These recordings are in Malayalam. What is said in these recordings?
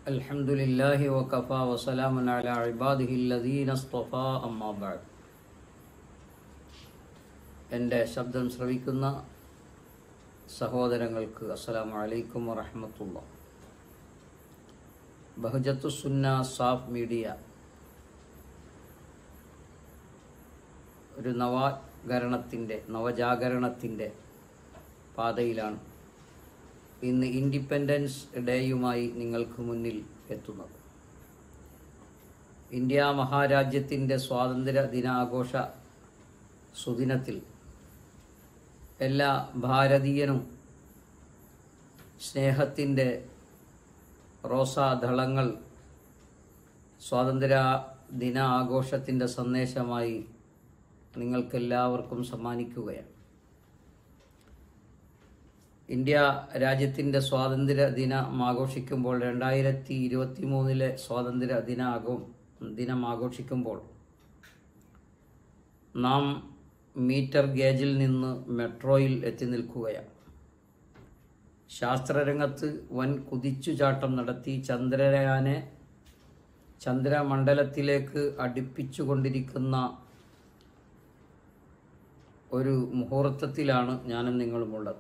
الحمد لله وكفى وسلام على عباده الذين اصطفى أما بعد എൻ്റെ ശബ്ദം ശ്രവിക്കുന്ന സഹോദരങ്ങൾക്ക് അസ്സലാമു അലൈക്കും വറഹമത്തുള്ള ബഹജത്തു സുന്ന സാഫ് മീഡിയ ഒരു നവകരണത്തിൻ്റെ നവജാഗരണത്തിൻ്റെ പാതയിലാണ് ഇന്ന് ഇൻഡിപെൻഡൻസ് ഡേയുമായി നിങ്ങൾക്ക് മുന്നിൽ എത്തുന്നത് ഇന്ത്യ മഹാരാജ്യത്തിൻ്റെ സ്വാതന്ത്ര്യ ദിനാഘോഷ സുദിനത്തിൽ എല്ലാ ഭാരതീയനും സ്നേഹത്തിൻ്റെ റോസാദളങ്ങൾ സ്വാതന്ത്ര്യ ദിന ആഘോഷത്തിൻ്റെ സന്ദേശമായി നിങ്ങൾക്കെല്ലാവർക്കും സമ്മാനിക്കുകയാണ് ഇന്ത്യ രാജ്യത്തിൻ്റെ സ്വാതന്ത്ര്യ ദിനം ആഘോഷിക്കുമ്പോൾ രണ്ടായിരത്തി ഇരുപത്തി മൂന്നിലെ സ്വാതന്ത്ര്യ ദിനാഘോ ദിനം ആഘോഷിക്കുമ്പോൾ നാം മീറ്റർ ഗേജിൽ നിന്ന് മെട്രോയിൽ എത്തി നിൽക്കുകയാണ് ശാസ്ത്രരംഗത്ത് വൻ കുതിച്ചുചാട്ടം നടത്തി ചന്ദ്രയാനെ ചന്ദ്രമണ്ഡലത്തിലേക്ക് അടുപ്പിച്ചുകൊണ്ടിരിക്കുന്ന ഒരു മുഹൂർത്തത്തിലാണ് ഞാനും നിങ്ങളുമുള്ളത്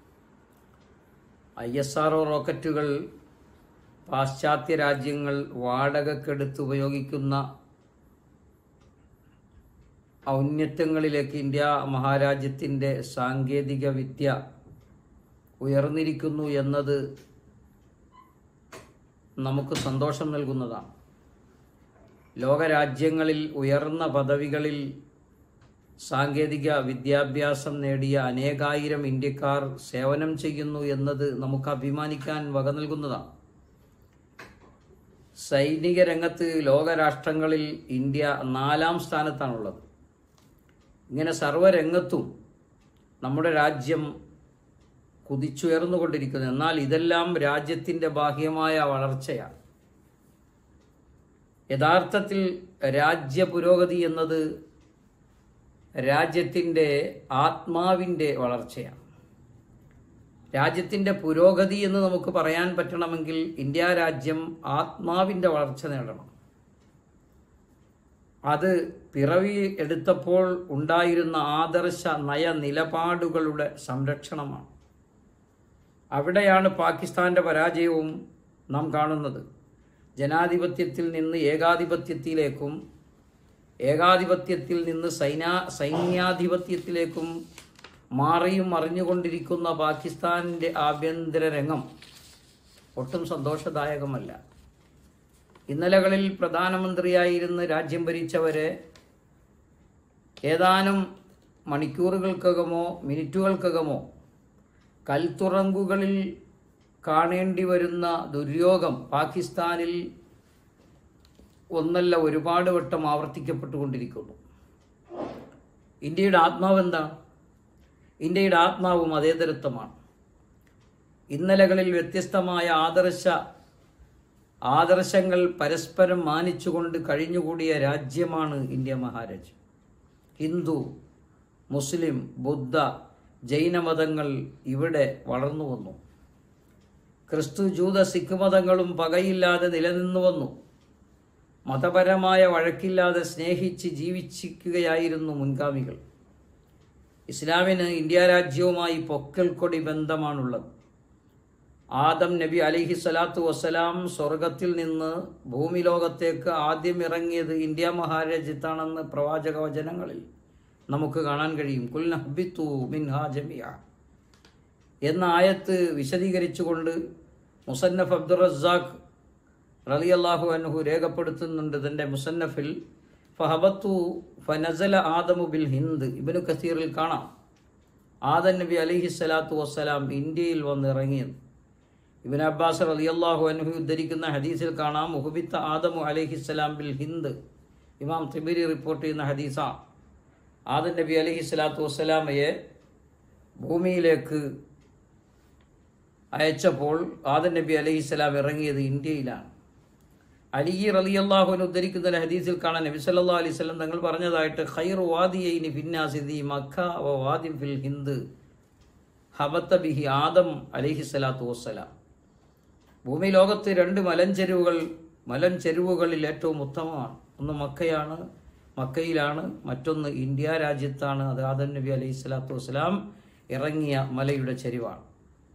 ഐ എസ് ആർ റോക്കറ്റുകൾ പാശ്ചാത്യ രാജ്യങ്ങൾ വാടകക്കെടുത്ത് ഉപയോഗിക്കുന്ന ഔന്നത്യങ്ങളിലേക്ക് ഇന്ത്യ മഹാരാജ്യത്തിൻ്റെ സാങ്കേതിക വിദ്യ ഉയർന്നിരിക്കുന്നു എന്നത് നമുക്ക് സന്തോഷം നൽകുന്നതാണ് ലോകരാജ്യങ്ങളിൽ ഉയർന്ന പദവികളിൽ സാങ്കേതിക വിദ്യാഭ്യാസം നേടിയ അനേകായിരം ഇന്ത്യക്കാർ സേവനം ചെയ്യുന്നു എന്നത് നമുക്ക് അഭിമാനിക്കാൻ വക നൽകുന്നതാണ് സൈനിക രംഗത്ത് ലോകരാഷ്ട്രങ്ങളിൽ ഇന്ത്യ നാലാം സ്ഥാനത്താണുള്ളത് ഇങ്ങനെ സർവ്വരംഗത്തും നമ്മുടെ രാജ്യം കുതിച്ചുയർന്നുകൊണ്ടിരിക്കുന്നു എന്നാൽ ഇതെല്ലാം രാജ്യത്തിൻ്റെ ബാഹ്യമായ വളർച്ചയാണ് യഥാർത്ഥത്തിൽ രാജ്യ പുരോഗതി എന്നത് രാജ്യത്തിൻ്റെ ആത്മാവിൻ്റെ വളർച്ചയാണ് രാജ്യത്തിൻ്റെ പുരോഗതി എന്ന് നമുക്ക് പറയാൻ പറ്റണമെങ്കിൽ ഇന്ത്യ രാജ്യം ആത്മാവിൻ്റെ വളർച്ച നേടണം അത് പിറവി എടുത്തപ്പോൾ ഉണ്ടായിരുന്ന ആദർശ നയ നിലപാടുകളുടെ സംരക്ഷണമാണ് അവിടെയാണ് പാകിസ്ഥാന്റെ പരാജയവും നാം കാണുന്നത് ജനാധിപത്യത്തിൽ നിന്ന് ഏകാധിപത്യത്തിലേക്കും ഏകാധിപത്യത്തിൽ നിന്ന് സൈനാ സൈന്യാധിപത്യത്തിലേക്കും മാറിയും മറിഞ്ഞുകൊണ്ടിരിക്കുന്ന പാകിസ്ഥാനിൻ്റെ ആഭ്യന്തര രംഗം ഒട്ടും സന്തോഷദായകമല്ല ഇന്നലകളിൽ പ്രധാനമന്ത്രിയായിരുന്ന് രാജ്യം ഭരിച്ചവരെ ഏതാനും മണിക്കൂറുകൾക്കകമോ മിനിറ്റുകൾക്കകമോ കൽത്തുറങ്കുകളിൽ കാണേണ്ടി വരുന്ന ദുര്യോഗം പാകിസ്ഥാനിൽ ഒന്നല്ല ഒരുപാട് വട്ടം ആവർത്തിക്കപ്പെട്ടുകൊണ്ടിരിക്കുന്നു ഇന്ത്യയുടെ ആത്മാവ് എന്താണ് ഇന്ത്യയുടെ ആത്മാവും അതേതരത്വമാണ് ഇന്നലകളിൽ വ്യത്യസ്തമായ ആദർശ ആദർശങ്ങൾ പരസ്പരം മാനിച്ചുകൊണ്ട് കഴിഞ്ഞുകൂടിയ രാജ്യമാണ് ഇന്ത്യ മഹാരാജ്യം ഹിന്ദു മുസ്ലിം ബുദ്ധ ജൈനമതങ്ങൾ ഇവിടെ വളർന്നു വന്നു ക്രിസ്തു ജൂത സിഖ് മതങ്ങളും പകയില്ലാതെ നിലനിന്നു വന്നു മതപരമായ വഴക്കില്ലാതെ സ്നേഹിച്ച് ജീവിച്ചിരിക്കുകയായിരുന്നു മുൻഗാമികൾ ഇസ്ലാമിന് ഇന്ത്യ രാജ്യവുമായി പൊക്കൽ കൊടി ബന്ധമാണുള്ളത് ആദം നബി അലിഹി സ്വലാത്തു വസ്സലാം സ്വർഗത്തിൽ നിന്ന് ഭൂമി ലോകത്തേക്ക് ആദ്യം ഇറങ്ങിയത് ഇന്ത്യ മഹാരാജ്യത്താണെന്ന് പ്രവാചക വചനങ്ങളിൽ നമുക്ക് കാണാൻ കഴിയും കുൽനഹബിത്തു മിൻഹാ ജമിയ എന്ന ആയത്ത് വിശദീകരിച്ചുകൊണ്ട് മുസന്നഫ് അബ്ദുൾ റസാഖ് റലി അള്ളാഹു അൻഹു രേഖപ്പെടുത്തുന്നുണ്ട് തൻ്റെ മുസന്നഫിൽ ഫഹബത്തു ഫനസല ആദമു ബിൽ ഹിന്ദ് ഇബനു കസീറിൽ കാണാം ആദൻ നബി അലിഹി സ്വലാത്തു വസ്സലാം ഇന്ത്യയിൽ വന്ന് ഇറങ്ങിയത് ഇബിൻ അബ്ബാസ് റലി അള്ളാഹു അൻഹു ഉദ്ധരിക്കുന്ന ഹദീസിൽ കാണാം മുഹബിത്ത ആദമു അലഹിസ്സലാം ബിൽ ഹിന്ദ് ഇമാം തിബിരി റിപ്പോർട്ട് ചെയ്യുന്ന ഹദീസ ആദൻ നബി അലഹി സ്വലാത്തു വസ്സലാമയെ ഭൂമിയിലേക്ക് അയച്ചപ്പോൾ ആദൻ നബി അലഹി സ്വലാം ഇറങ്ങിയത് ഇന്ത്യയിലാണ് അലി റലി അള്ളാഹുവിന് ഉദ്ധരിക്കുന്ന ഹദീസിൽ കാണാൻ നബി സല്ലാ അലൈഹി സ്വലം തങ്ങൾ പറഞ്ഞതായിട്ട് ഖൈർ വാദിയൈനി ഫിന്നാസിദി മക്ക വ വാദി ഫിൽ ഹിന്ദ് ഹബത്ത ബിഹി ആദം അലഹി സ്വലാത്തു വസ്സലാം ഭൂമി ലോകത്ത് രണ്ട് മലഞ്ചെരുവുകൾ മലഞ്ചെരുവുകളിൽ ഏറ്റവും ഉത്തമമാണ് ഒന്ന് മക്കയാണ് മക്കയിലാണ് മറ്റൊന്ന് ഇന്ത്യ രാജ്യത്താണ് അത് ആദം നബി അലൈഹി സ്വലാത്തു വസ്സലാം ഇറങ്ങിയ മലയുടെ ചെരുവാണ്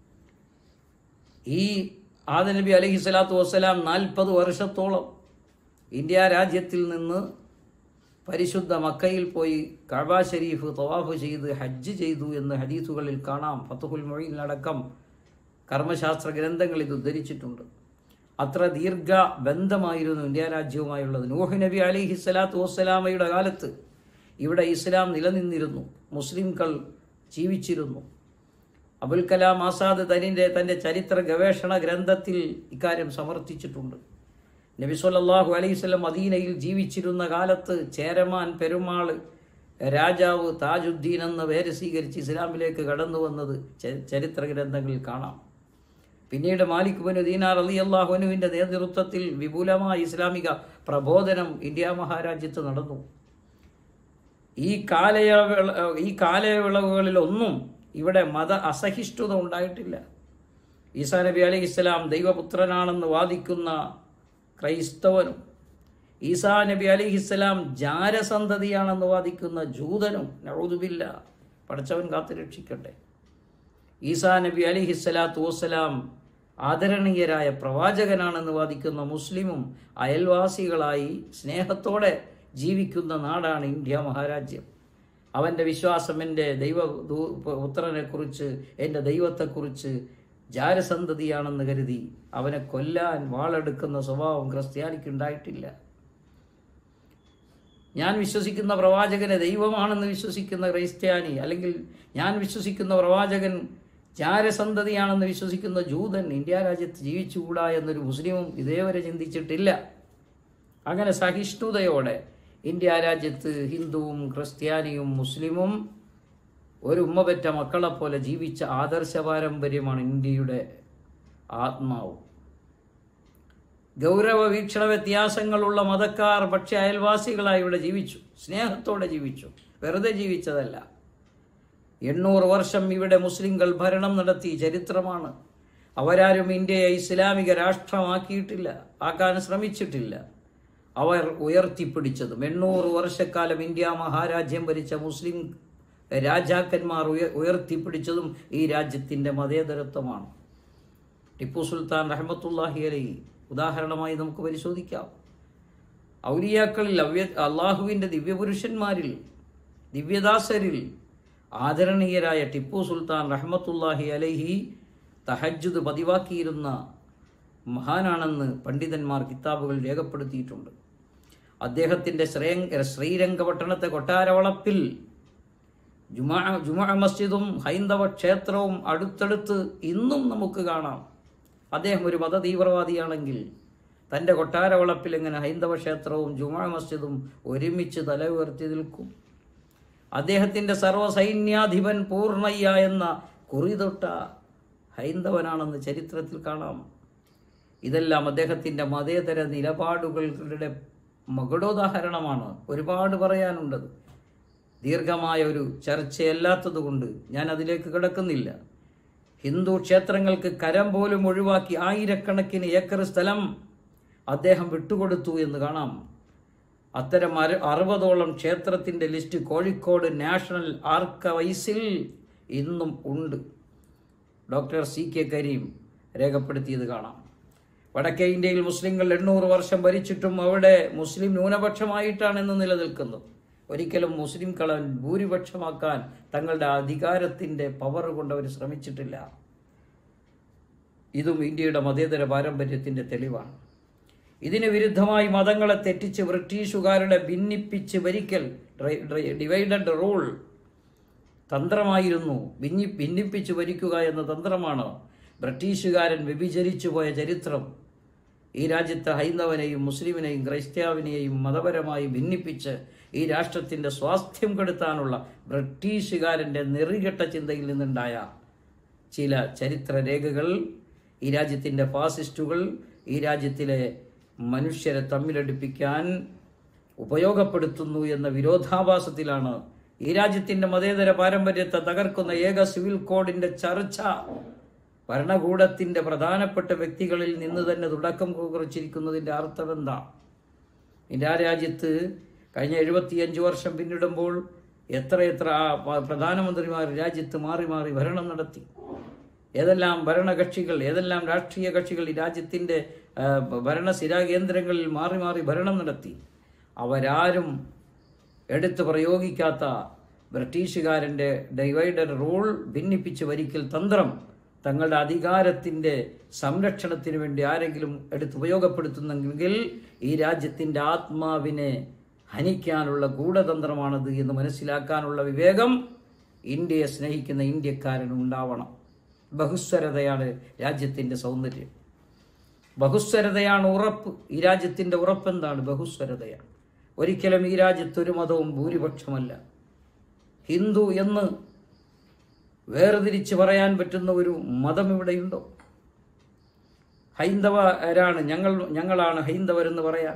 ഈ ആദം നബി അലൈഹി സ്വലാത്തു വസ്സലാം നാൽപ്പത് വർഷത്തോളം ഇന്ത്യ രാജ്യത്തിൽ നിന്ന് പരിശുദ്ധ മക്കയിൽ പോയി കഅബ ഷരീഫ് തവാഫ് ചെയ്ത് ഹജ്ജ് ചെയ്തു എന്ന് ഹദീസുകളിൽ കാണാം ഫത്തുഹുൽ മൊഴിയിലടക്കം കർമ്മശാസ്ത്ര ഗ്രന്ഥങ്ങൾ ഇത് ഉദ്ധരിച്ചിട്ടുണ്ട് അത്ര ദീർഘ ബന്ധമായിരുന്നു ഇന്ത്യ രാജ്യവുമായുള്ളത് നൂഹ് നബി അലിഹി സ്വലാത്തു വസ്സലാമയുടെ കാലത്ത് ഇവിടെ ഇസ്ലാം നിലനിന്നിരുന്നു മുസ്ലിംകൾ ജീവിച്ചിരുന്നു അബുൽ കലാം ആസാദ് തനിൻ്റെ തൻ്റെ ചരിത്ര ഗവേഷണ ഗ്രന്ഥത്തിൽ ഇക്കാര്യം സമർത്ഥിച്ചിട്ടുണ്ട് നബി സല്ലല്ലാഹു അലൈഹി വസല്ലം മദീനയിൽ ജീവിച്ചിരുന്ന കാലത്ത് ചേരമാൻ പെരുമാൾ രാജാവ് താജുദ്ദീൻ എന്ന പേര് സ്വീകരിച്ച് ഇസ്ലാമിലേക്ക് കടന്നു വന്നത് ച- ചരിത്ര ഗ്രന്ഥങ്ങളിൽ കാണാം പിന്നീട് മാലിക് ബനു ദീനാർ അലി അള്ളാഹുനുവിൻ്റെ നേതൃത്വത്തിൽ വിപുലമായ ഇസ്ലാമിക പ്രബോധനം ഇന്ത്യ മഹാരാജ്യത്ത് നടന്നു ഈ കാലയളവ് ഈ കാലയളവുകളിലൊന്നും ഇവിടെ മത അസഹിഷ്ണുത ഉണ്ടായിട്ടില്ല ഈസാ നബി അലൈഹി ഇസ്ലാം ദൈവപുത്രനാണെന്ന് വാദിക്കുന്ന ക്രൈസ്തവനും ഈസാ നബി അലൈഹി ഇസ്ലാം ജാരസന്തതിയാണെന്ന് വാദിക്കുന്ന ജൂതനും നഴുതുമില്ല പഠിച്ചവൻ കാത്തുരക്ഷിക്കട്ടെ ഈസാ നബി അലിഹി സ്വലാത്തു വസ്സലാം ആദരണീയരായ പ്രവാചകനാണെന്ന് വാദിക്കുന്ന മുസ്ലിമും അയൽവാസികളായി സ്നേഹത്തോടെ ജീവിക്കുന്ന നാടാണ് ഇന്ത്യ മഹാരാജ്യം അവൻ്റെ വിശ്വാസം എൻ്റെ ദൈവ ദൂ- പുത്രനെക്കുറിച്ച് എൻ്റെ ദൈവത്തെക്കുറിച്ച് ജാരസന്തതിയാണെന്ന് കരുതി അവനെ കൊല്ലാൻ വാളെടുക്കുന്ന സ്വഭാവം ക്രിസ്ത്യാനിക്ക് ഉണ്ടായിട്ടില്ല ഞാൻ വിശ്വസിക്കുന്ന പ്രവാചകനെ ദൈവമാണെന്ന് വിശ്വസിക്കുന്ന ക്രൈസ്ത്യാനി അല്ലെങ്കിൽ ഞാൻ വിശ്വസിക്കുന്ന പ്രവാചകൻ ജാരസന്തതിയാണെന്ന് വിശ്വസിക്കുന്ന ജൂതൻ ഇന്ത്യ രാജ്യത്ത് ജീവിച്ചുകൂടാ എന്നൊരു മുസ്ലിമും ഇതേവരെ ചിന്തിച്ചിട്ടില്ല അങ്ങനെ സഹിഷ്ണുതയോടെ ഇന്ത്യ രാജ്യത്ത് ഹിന്ദുവും ക്രിസ്ത്യാനിയും മുസ്ലിമും ഒരു ഉമ്മപെറ്റ മക്കളെപ്പോലെ ജീവിച്ച ആദർശ പാരമ്പര്യമാണ് ഇന്ത്യയുടെ ആത്മാവ് ഗൗരവ വീക്ഷണ വ്യത്യാസങ്ങളുള്ള മതക്കാർ പക്ഷെ അയൽവാസികളായി ഇവിടെ ജീവിച്ചു സ്നേഹത്തോടെ ജീവിച്ചു വെറുതെ ജീവിച്ചതല്ല എണ്ണൂറ് വർഷം ഇവിടെ മുസ്ലിങ്ങൾ ഭരണം നടത്തി ചരിത്രമാണ് അവരാരും ഇന്ത്യയെ ഇസ്ലാമിക രാഷ്ട്രമാക്കിയിട്ടില്ല ആക്കാൻ ശ്രമിച്ചിട്ടില്ല അവർ ഉയർത്തിപ്പിടിച്ചതും എണ്ണൂറ് വർഷക്കാലം ഇന്ത്യ മഹാരാജ്യം ഭരിച്ച മുസ്ലിം രാജാക്കന്മാർ ഉയ- ഉയർത്തിപ്പിടിച്ചതും ഈ രാജ്യത്തിൻ്റെ മതേതരത്വമാണ് ടിപ്പു സുൽത്താൻ റഹ്മത്തുല്ലാഹി അലൈ ഉദാഹരണമായി നമുക്ക് പരിശോധിക്കാം ഔലിയാക്കളിൽ അവ്യ അള്ളാഹുവിൻ്റെ ദിവ്യപുരുഷന്മാരിൽ ദിവ്യദാസരിൽ ആദരണീയരായ ടിപ്പു സുൽത്താൻ റഹ്മത്തുല്ലാഹി അലൈഹി തഹജ്ജുദ് പതിവാക്കിയിരുന്ന മഹാനാണെന്ന് പണ്ഡിതന്മാർ കിതാബുകൾ രേഖപ്പെടുത്തിയിട്ടുണ്ട് അദ്ദേഹത്തിൻ്റെ ശ്രേയ ശ്രീരംഗപട്ടണത്തെ കൊട്ടാരവളപ്പിൽ ജുമാ ജുമാ മസ്ജിദും ഹൈന്ദവ ക്ഷേത്രവും അടുത്തടുത്ത് ഇന്നും നമുക്ക് കാണാം അദ്ദേഹം ഒരു മത തീവ്രവാദിയാണെങ്കിൽ തൻ്റെ കൊട്ടാരവളപ്പിൽ എങ്ങനെ ഹൈന്ദവ ക്ഷേത്രവും ജുമാ മസ്ജിദും ഒരുമിച്ച് തല ഉയർത്തി നിൽക്കും അദ്ദേഹത്തിൻ്റെ സർവ്വസൈന്യാധിപൻ പൂർണ്ണയ്യ എന്ന കുറിതൊട്ട ഹൈന്ദവനാണെന്ന് ചരിത്രത്തിൽ കാണാം ഇതെല്ലാം അദ്ദേഹത്തിൻ്റെ മതേതര നിലപാടുകളുടെ മകുടോദാഹരണമാണ് ഒരുപാട് പറയാനുണ്ടത് ദീർഘമായ ഒരു ചർച്ചയല്ലാത്തതുകൊണ്ട് ഞാൻ അതിലേക്ക് കിടക്കുന്നില്ല ഹിന്ദു ക്ഷേത്രങ്ങൾക്ക് കരം പോലും ഒഴിവാക്കി ആയിരക്കണക്കിന് ഏക്കർ സ്ഥലം അദ്ദേഹം വിട്ടുകൊടുത്തു എന്ന് കാണാം അത്തരം അര അറുപതോളം ക്ഷേത്രത്തിൻ്റെ ലിസ്റ്റ് കോഴിക്കോട് നാഷണൽ ആർക്കവൈസിൽ ഇന്നും ഉണ്ട് ഡോക്ടർ സി കെ കരീം രേഖപ്പെടുത്തിയത് കാണാം വടക്കേ ഇന്ത്യയിൽ മുസ്ലിങ്ങൾ എണ്ണൂറ് വർഷം ഭരിച്ചിട്ടും അവിടെ മുസ്ലിം ന്യൂനപക്ഷമായിട്ടാണ് ഇന്ന് നിലനിൽക്കുന്നത് ഒരിക്കലും മുസ്ലിം കളൻ ഭൂരിപക്ഷമാക്കാൻ തങ്ങളുടെ അധികാരത്തിൻ്റെ പവർ കൊണ്ട് അവർ ശ്രമിച്ചിട്ടില്ല ഇതും ഇന്ത്യയുടെ മതേതര പാരമ്പര്യത്തിൻ്റെ തെളിവാണ് ഇതിന് വിരുദ്ധമായി മതങ്ങളെ തെറ്റിച്ച് ബ്രിട്ടീഷുകാരുടെ ഭിന്നിപ്പിച്ച് ഭരിക്കൽ ഡിവൈഡഡ് റൂൾ തന്ത്രമായിരുന്നു ഭിന്നി ഭിന്നിപ്പിച്ച് ഭരിക്കുക എന്ന തന്ത്രമാണ് ബ്രിട്ടീഷുകാരൻ വ്യഭിചരിച്ചു പോയ ചരിത്രം ഈ രാജ്യത്തെ ഹൈന്ദവനെയും മുസ്ലിമിനെയും ക്രൈസ്തവാവിനെയും മതപരമായി ഭിന്നിപ്പിച്ച് ഈ രാഷ്ട്രത്തിൻ്റെ സ്വാസ്ഥ്യം കെടുത്താനുള്ള ബ്രിട്ടീഷുകാരൻ്റെ നെറികെട്ട ചിന്തയിൽ നിന്നുണ്ടായ ചില ചരിത്ര രേഖകൾ ഈ രാജ്യത്തിൻ്റെ ഫാസിസ്റ്റുകൾ ഈ രാജ്യത്തിലെ മനുഷ്യരെ തമ്മിലടിപ്പിക്കാൻ ഉപയോഗപ്പെടുത്തുന്നു എന്ന വിരോധാഭാസത്തിലാണ് ഈ രാജ്യത്തിൻ്റെ മതേതര പാരമ്പര്യത്തെ തകർക്കുന്ന ഏക സിവിൽ കോഡിൻ്റെ ചർച്ച ഭരണകൂടത്തിന്റെ പ്രധാനപ്പെട്ട വ്യക്തികളിൽ നിന്ന് തന്നെ തുടക്കം കുറിച്ചിരിക്കുന്നതിന്റെ അർത്ഥം എന്താ ഇന്ത്യ രാജ്യത്ത് കഴിഞ്ഞ എഴുപത്തിയഞ്ച് വർഷം പിന്നിടുമ്പോൾ എത്രയെത്ര ആ പ- പ്രധാനമന്ത്രിമാർ രാജ്യത്ത് മാറി മാറി ഭരണം നടത്തി ഏതെല്ലാം ഭരണകക്ഷികൾ ഏതെല്ലാം രാഷ്ട്രീയ കക്ഷികൾ ഈ രാജ്യത്തിൻ്റെ ആ, ഭരണസ്ഥിരാ കേന്ദ്രങ്ങളിൽ മാറി മാറി ഭരണം നടത്തി അവരാരും എടുത്തു പ്രയോഗിക്കാത്ത ബ്രിട്ടീഷുകാരൻ്റെ ഡൈവൈഡർ റൂൾ ഭിന്നിപ്പിച്ച് ഭരിക്കൽ തന്ത്രം തങ്ങളുടെ അധികാരത്തിൻ്റെ സംരക്ഷണത്തിന് വേണ്ടി ആരെങ്കിലും എടുത്ത് ഉപയോഗപ്പെടുത്തുന്നെങ്കിൽ ഈ രാജ്യത്തിൻ്റെ ആത്മാവിനെ ഹനിക്കാനുള്ള ഗൂഢതന്ത്രമാണത് എന്ന് മനസ്സിലാക്കാനുള്ള വിവേകം ഇന്ത്യയെ സ്നേഹിക്കുന്ന ഇന്ത്യക്കാരന് ഉണ്ടാവണം ബഹുസ്വരതയാണ് രാജ്യത്തിൻ്റെ സൗന്ദര്യം ബഹുസ്വരതയാണ് ഉറപ്പ് ഈ രാജ്യത്തിൻ്റെ ഉറപ്പ് എന്താണ് ബഹുസ്വരതയാണ് ഒരിക്കലും ഈ രാജ്യത്ത് ഒരു മതവും ഭൂരിപക്ഷമല്ല ഹിന്ദു എന്ന് വേർതിരിച്ച് പറയാൻ പറ്റുന്ന ഒരു മതം ഇവിടെയുണ്ടോ ഹൈന്ദവരാണ് ഞങ്ങൾ ഞങ്ങളാണ് ഹൈന്ദവരെന്ന് പറയാൻ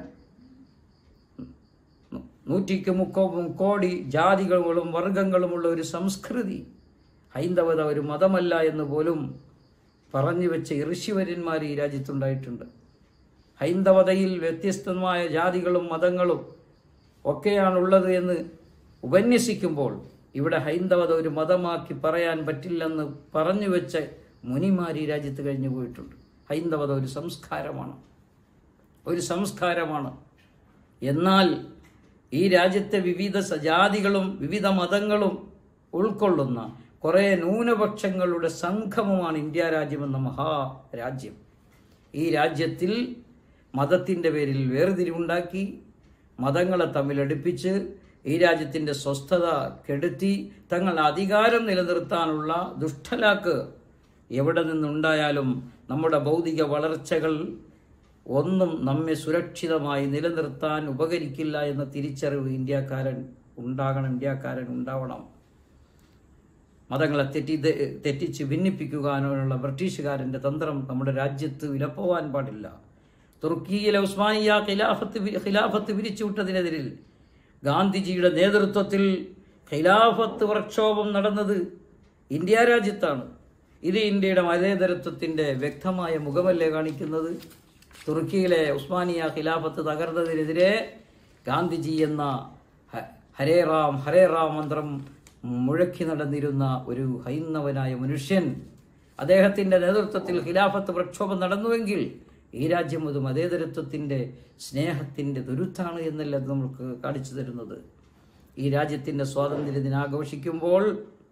നൂറ്റിക്ക് മുക്കോ കോടി ജാതികളും വർഗങ്ങളുമുള്ള ഒരു സംസ്കൃതി ഹൈന്ദവത ഒരു മതമല്ല എന്ന് പോലും പറഞ്ഞു വെച്ച ഋഷിവര്യന്മാർ ഈ രാജ്യത്തുണ്ടായിട്ടുണ്ട് ഹൈന്ദവതയിൽ വ്യത്യസ്തമായ ജാതികളും മതങ്ങളും ഒക്കെയാണുള്ളത് എന്ന് ഉപന്യസിക്കുമ്പോൾ ഇവിടെ ഹൈന്ദവത ഒരു മതമാക്കി പറയാൻ പറ്റില്ലെന്ന് പറഞ്ഞു വെച്ച മുനിമാർ ഈ രാജ്യത്ത് കഴിഞ്ഞു പോയിട്ടുണ്ട് ഹൈന്ദവത ഒരു സംസ്കാരമാണ് ഒരു സംസ്കാരമാണ് എന്നാൽ ഈ രാജ്യത്തെ വിവിധ സ- ജാതികളും വിവിധ മതങ്ങളും ഉൾക്കൊള്ളുന്ന കുറേ ന്യൂനപക്ഷങ്ങളുടെ സംഗമമാണ് ഇന്ത്യ രാജ്യമെന്ന മഹാരാജ്യം ഈ രാജ്യത്തിൽ മതത്തിൻ്റെ പേരിൽ വേർതിരിവുണ്ടാക്കി മതങ്ങളെ തമ്മിലടുപ്പിച്ച് ഈ രാജ്യത്തിൻ്റെ സ്വസ്ഥത കെടുത്തി തങ്ങളുടെ അധികാരം നിലനിർത്താനുള്ള ദുഷ്ടലാക്ക് എവിടെ നിന്നുണ്ടായാലും നമ്മുടെ ഭൗതിക വളർച്ചകൾ ഒന്നും നമ്മെ സുരക്ഷിതമായി നിലനിർത്താൻ ഉപകരിക്കില്ല എന്ന തിരിച്ചറിവ് ഇന്ത്യക്കാരൻ ഉണ്ടാകണം ഇന്ത്യക്കാരൻ ഉണ്ടാവണം മതങ്ങളെ തെറ്റി തെറ്റിച്ച് ഭിന്നിപ്പിക്കുവാനുള്ള ബ്രിട്ടീഷുകാരൻ്റെ തന്ത്രം നമ്മുടെ രാജ്യത്ത് വിലപ്പോവാൻ പാടില്ല തുർക്കിയിലെ ഉസ്മാനിയ ഖിലാഫത്ത് വി- ഖിലാഫത്ത് പിരിച്ചുവിട്ടതിനെതിരിൽ ഗാന്ധിജിയുടെ നേതൃത്വത്തിൽ ഖിലാഫത്ത് പ്രക്ഷോഭം നടന്നത് ഇന്ത്യ രാജ്യത്താണ് ഇത് ഇന്ത്യയുടെ മതേതരത്വത്തിൻ്റെ വ്യക്തമായ മുഖമല്ലേ കാണിക്കുന്നത് തുർക്കിയിലെ ഉസ്മാനിയ ഖിലാഫത്ത് തകർന്നതിനെതിരെ ഗാന്ധിജി എന്ന ഹ- ഹരേ റാം ഹരേ റാം മന്ത്രം മുഴക്കി നടന്നിരുന്ന ഒരു ഹൈന്ദവനായ മനുഷ്യൻ അദ്ദേഹത്തിൻ്റെ നേതൃത്വത്തിൽ ഖിലാഫത്ത് പ്രക്ഷോഭം നടന്നുവെങ്കിൽ ഈ രാജ്യം അത് മതേതരത്വത്തിൻ്റെ സ്നേഹത്തിൻ്റെ തുരുത്താണ് എന്നല്ല അത് നമുക്ക് കാണിച്ചു തരുന്നത് ഈ രാജ്യത്തിൻ്റെ സ്വാതന്ത്ര്യ ദിനാഘോഷിക്കുമ്പോൾ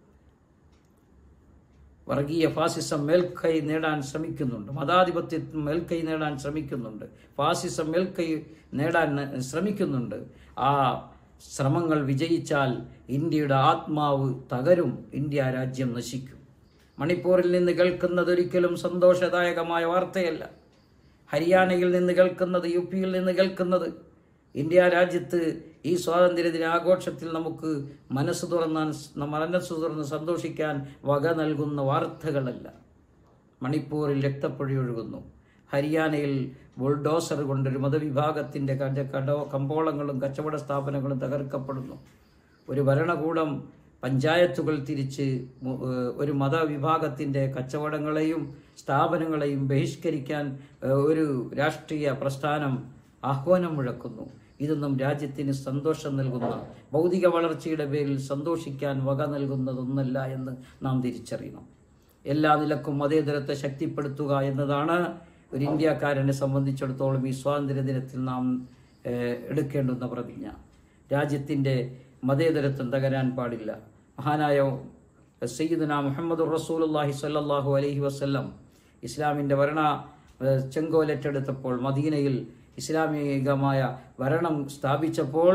വർഗീയ ഫാസിസം മേൽക്കൈ നേടാൻ ശ്രമിക്കുന്നുണ്ട് മതാധിപത്യത്തിൽ മേൽക്കൈ നേടാൻ ശ്രമിക്കുന്നുണ്ട് ഫാസിസം മേൽക്കൈ നേടാൻ ശ്രമിക്കുന്നുണ്ട് ആ ശ്രമങ്ങൾ വിജയിച്ചാൽ ഇന്ത്യയുടെ ആത്മാവ് തകരും ഇന്ത്യ രാജ്യം നശിക്കും മണിപ്പൂരിൽ നിന്ന് കേൾക്കുന്നത് ഒരിക്കലും സന്തോഷദായകമായ വാർത്തയല്ല ഹരിയാനയിൽ നിന്ന് കേൾക്കുന്നത് യു പിയിൽ നിന്ന് കേൾക്കുന്നത് ഇന്ത്യ രാജ്യത്ത് ഈ സ്വാതന്ത്ര്യ ദിനാഘോഷത്തിൽ നമുക്ക് മനസ്സ് തുറന്നാൻ മനസ്സ് തുറന്ന് സന്തോഷിക്കാൻ വക നൽകുന്ന വാർത്തകളല്ല മണിപ്പൂരിൽ രക്തപ്പൊഴി ഒഴുകുന്നു ഹരിയാനയിൽ ബുൾഡോസർ കൊണ്ടൊരു മതവിഭാഗത്തിൻ്റെ കട കടോ കമ്പോളങ്ങളും കച്ചവട സ്ഥാപനങ്ങളും തകർക്കപ്പെടുന്നു ഒരു ഭരണകൂടം പഞ്ചായത്തുകൾ തിരിച്ച് മു- ഏഹ് ഒരു മതവിഭാഗത്തിൻ്റെ കച്ചവടങ്ങളെയും സ്ഥാപനങ്ങളെയും ബഹിഷ്കരിക്കാൻ ഏഹ് ഒരു രാഷ്ട്രീയ പ്രസ്ഥാനം ആഹ്വാനം മുഴക്കുന്നു ഇതൊന്നും രാജ്യത്തിന് സന്തോഷം നൽകുന്ന ഭൗതിക വളർച്ചയുടെ പേരിൽ സന്തോഷിക്കാൻ വക നൽകുന്നതൊന്നല്ല എന്ന് നാം തിരിച്ചറിയണം എല്ലാ നിലക്കും മതേതരത്തെ ശക്തിപ്പെടുത്തുക എന്നതാണ് ഒരു ഇന്ത്യക്കാരനെ സംബന്ധിച്ചിടത്തോളം ഈ സ്വാതന്ത്ര്യ ദിനത്തിൽ നാം ഏഹ്, എടുക്കേണ്ടുന്ന പ്രതിജ്ഞ രാജ്യത്തിൻ്റെ മതേതരത്വം തകരാൻ പാടില്ല മഹാനായ സയ്യിദുന മുഹമ്മദ് റസൂലുള്ളാഹി സ്വല്ലല്ലാഹു അലൈഹി വസല്ലം ഇസ്ലാമിൻ്റെ ഭരണ ഏഹ്, ചെങ്കോലറ്റെടുത്തപ്പോൾ മദീനയിൽ ഇസ്ലാമികമായ ഭരണം സ്ഥാപിച്ചപ്പോൾ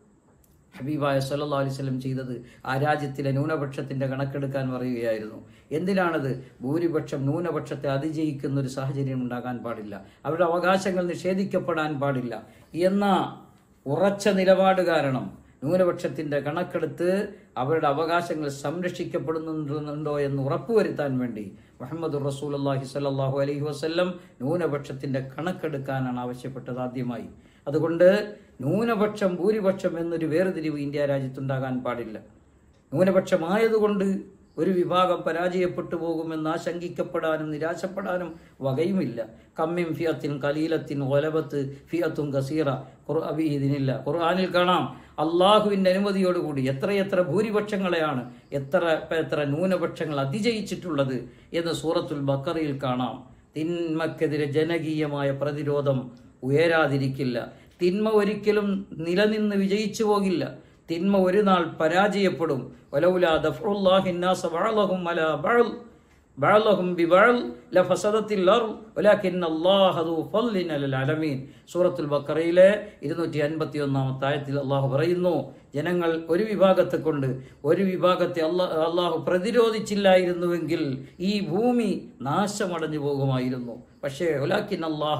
ഹബീബായ സല്ലല്ലാഹു അലൈഹി വസല്ലം ചെയ്തത് ആ രാജ്യത്തിലെ ന്യൂനപക്ഷത്തിന്റെ കണക്കെടുക്കാൻ പറയുകയായിരുന്നു എന്തിനാണത് ഭൂരിപക്ഷം ന്യൂനപക്ഷത്തെ അതിജയിക്കുന്ന ഒരു സാഹചര്യം ഉണ്ടാകാൻ പാടില്ല അവരുടെ അവകാശങ്ങൾ നിഷേധിക്കപ്പെടാൻ പാടില്ല എന്ന ഉറച്ച നിലപാട് കാരണം ന്യൂനപക്ഷത്തിന്റെ കണക്കെടുത്ത് അവരുടെ അവകാശങ്ങൾ സംരക്ഷിക്കപ്പെടുന്നുണ്ടോ എന്ന് ഉറപ്പുവരുത്താൻ വേണ്ടി മുഹമ്മദ് റസൂലുള്ളാഹി സ്വല്ലല്ലാഹു അലൈഹി വസല്ലം ന്യൂനപക്ഷത്തിന്റെ കണക്കെടുക്കാനാണ് ആവശ്യപ്പെട്ടത് ആദ്യമായി അതുകൊണ്ട് ന്യൂനപക്ഷം ഭൂരിപക്ഷം എന്നൊരു വേർതിരിവ് ഇന്ത്യ രാജ്യത്തുണ്ടാകാൻ പാടില്ല ന്യൂനപക്ഷമായതുകൊണ്ട് ഒരു വിഭാഗം പരാജയപ്പെട്ടു പോകുമെന്ന് ആശങ്കിക്കപ്പെടാനും നിരാശപ്പെടാനും വകയുമില്ല കമ്മിം ഫിയത്തിൻ കലീലത്തിൻ ഒലബത്ത് ഫിയത്തും കസീറ ഇതിനില്ല ഖുർആാനിൽ കാണാം അള്ളാഹുവിൻ്റെ അനുമതിയോടുകൂടി എത്രയെത്ര ഭൂരിപക്ഷങ്ങളെയാണ് എത്ര എത്ര ന്യൂനപക്ഷങ്ങൾ അതിജയിച്ചിട്ടുള്ളത് എന്ന് സൂറത്തുൽ ബക്കറയിൽ കാണാം തിന്മക്കെതിരെ ജനകീയമായ പ്രതിരോധം ഉയരാതിരിക്കില്ല തിന്മ ഒരിക്കലും നിലനിന്ന് വിജയിച്ചു പോകില്ല തിന്മ ഒരു നാൾ പരാജയപ്പെടും വലൗലാ ദഫ്റുല്ലാഹി الناس بعضهم على بعض بعضهم ببعض لفسدت الارض ولكن الله ذو فضل على العالمين സൂറത്തുൽ ബക്കറയിലെ ഇരുന്നൂറ്റി അൻപത്തി ഒന്നാമത്തെ ആയത്തിൽ അള്ളാഹു പറയുന്നു ജനങ്ങൾ ഒരു വിഭാഗത്തെ കൊണ്ട് ഒരു വിഭാഗത്തെ അള്ളാഹ് അള്ളാഹു പ്രതിരോധിച്ചില്ലായിരുന്നുവെങ്കിൽ ഈ ഭൂമി നാശമടഞ്ഞു പോകുമായിരുന്നു പക്ഷേ ഒലാക്കിൻ അള്ളാഹ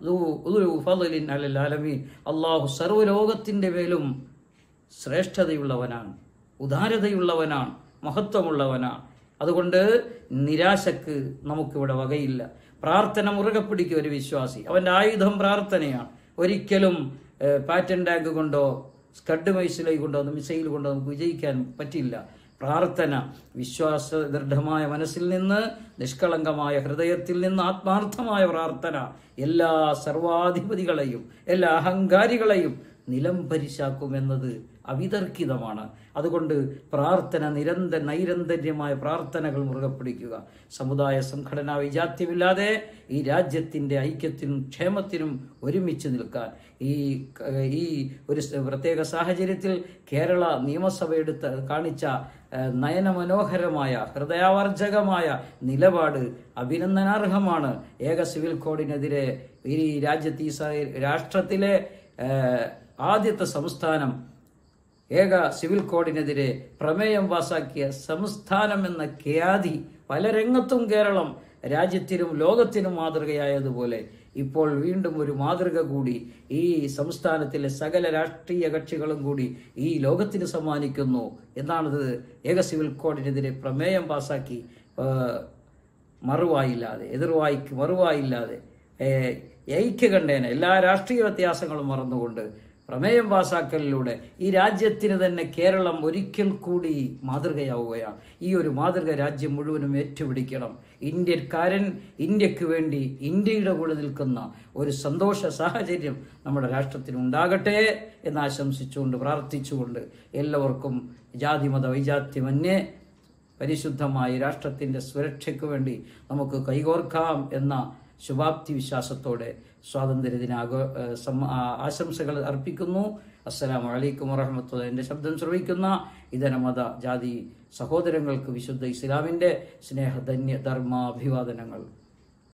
ഫലിൻ അലൽ ആലമീൻ അള്ളാഹു സർവ്വലോകത്തിൻ്റെ മേലും ശ്രേഷ്ഠതയുള്ളവനാണ് ഉദാരതയുള്ളവനാണ് മഹത്വമുള്ളവനാണ് അതുകൊണ്ട് നിരാശക്ക് നമുക്കിവിടെ വകയില്ല പ്രാർത്ഥന മുറുകെ പിടിക്കും ഒരു വിശ്വാസി അവൻ്റെ ആയുധം പ്രാർത്ഥനയാണ് ഒരിക്കലും പാറ്റൻ ടാങ്ക് കൊണ്ടോ സ്കഡ് മൈസിലൈ കൊണ്ടോ മിസൈൽ കൊണ്ടോ നമുക്ക് വിജയിക്കാൻ പറ്റില്ല പ്രാർത്ഥന വിശ്വാസ ദൃഢമായ മനസ്സിൽ നിന്ന് നിഷ്കളങ്കമായ ഹൃദയത്തിൽ നിന്ന് ആത്മാർത്ഥമായ പ്രാർത്ഥന എല്ലാ സർവാധിപതികളെയും എല്ലാ അഹങ്കാരികളെയും നിലം പരിശാക്കുമെന്നത് അവിതർക്കിതമാണ് അതുകൊണ്ട് പ്രാർത്ഥന നിരന്തര നൈരന്തര്യമായ പ്രാർത്ഥനകൾ മുറുകെ പിടിക്കുക സമുദായ സംഘടനാ വിജാത്യമില്ലാതെ ഈ രാജ്യത്തിൻ്റെ ഐക്യത്തിനും ക്ഷേമത്തിനും ഒരുമിച്ച് നിൽക്കാൻ ഈ ഈ ഒരു പ്രത്യേക സാഹചര്യത്തിൽ കേരള നിയമസഭ എടുത്ത് കാണിച്ച നയനമനോഹരമായ ഹൃദയാവർജകമായ നിലപാട് അഭിനന്ദനാർഹമാണ് ഏക സിവിൽ കോഡിനെതിരെ ഈ രാജ്യത്ത് ഈ രാഷ്ട്രത്തിലെ ആദ്യത്തെ സംസ്ഥാനം ഏക സിവിൽ കോഡിനെതിരെ പ്രമേയം പാസാക്കിയ സംസ്ഥാനം എന്ന ഖ്യാതി പല രംഗത്തും കേരളം രാജ്യത്തിനും ലോകത്തിനും മാതൃകയായതുപോലെ ഇപ്പോൾ വീണ്ടും ഒരു മാതൃക കൂടി ഈ സംസ്ഥാനത്തിലെ സകല രാഷ്ട്രീയ കക്ഷികളും കൂടി ഈ ലോകത്തിന് സമ്മാനിക്കുന്നു എന്നാണിത് ഏക സിവിൽ കോഡിനെതിരെ പ്രമേയം പാസാക്കി മറുവായില്ലാതെ എതിർവായിക്ക് മറുവായില്ലാതെ ഐക്യകണ്ഠേന എല്ലാ രാഷ്ട്രീയ വ്യത്യാസങ്ങളും മറന്നുകൊണ്ട് പ്രമേയം പാസാക്കലിലൂടെ ഈ രാജ്യത്തിന് തന്നെ കേരളം ഒരിക്കൽ കൂടി മാതൃകയാവുകയാണ് ഈ ഒരു മാതൃക രാജ്യം മുഴുവനും ഏറ്റുപിടിക്കണം ഇന്ത്യക്കാരൻ ഇന്ത്യക്ക് വേണ്ടി ഇന്ത്യയുടെ കൂടെ നിൽക്കുന്ന ഒരു സന്തോഷ സാഹചര്യം നമ്മുടെ രാഷ്ട്രത്തിന് ഉണ്ടാകട്ടെ എന്ന് ആശംസിച്ചുകൊണ്ട് പ്രാർത്ഥിച്ചുകൊണ്ട് എല്ലാവർക്കും ജാതിമത വൈജാത്യമന്യേ പരിശുദ്ധമായ രാഷ്ട്രത്തിൻ്റെ സുരക്ഷയ്ക്ക് വേണ്ടി നമുക്ക് കൈകോർക്കാം എന്ന ശുഭാപ്തി വിശ്വാസത്തോടെ സ്വാതന്ത്ര്യദിന ആശംസകൾ അർപ്പിക്കുന്നു അസ്സലാമു അലൈക്കും വറഹമത്തുള്ള എൻ്റെ ശബ്ദം ശ്രവിക്കുന്ന ഇതര മത ജാതി സഹോദരങ്ങൾക്ക് വിശുദ്ധ ഇസ്ലാമിൻ്റെ സ്നേഹധന്യ ധർമാഭിവാദനങ്ങൾ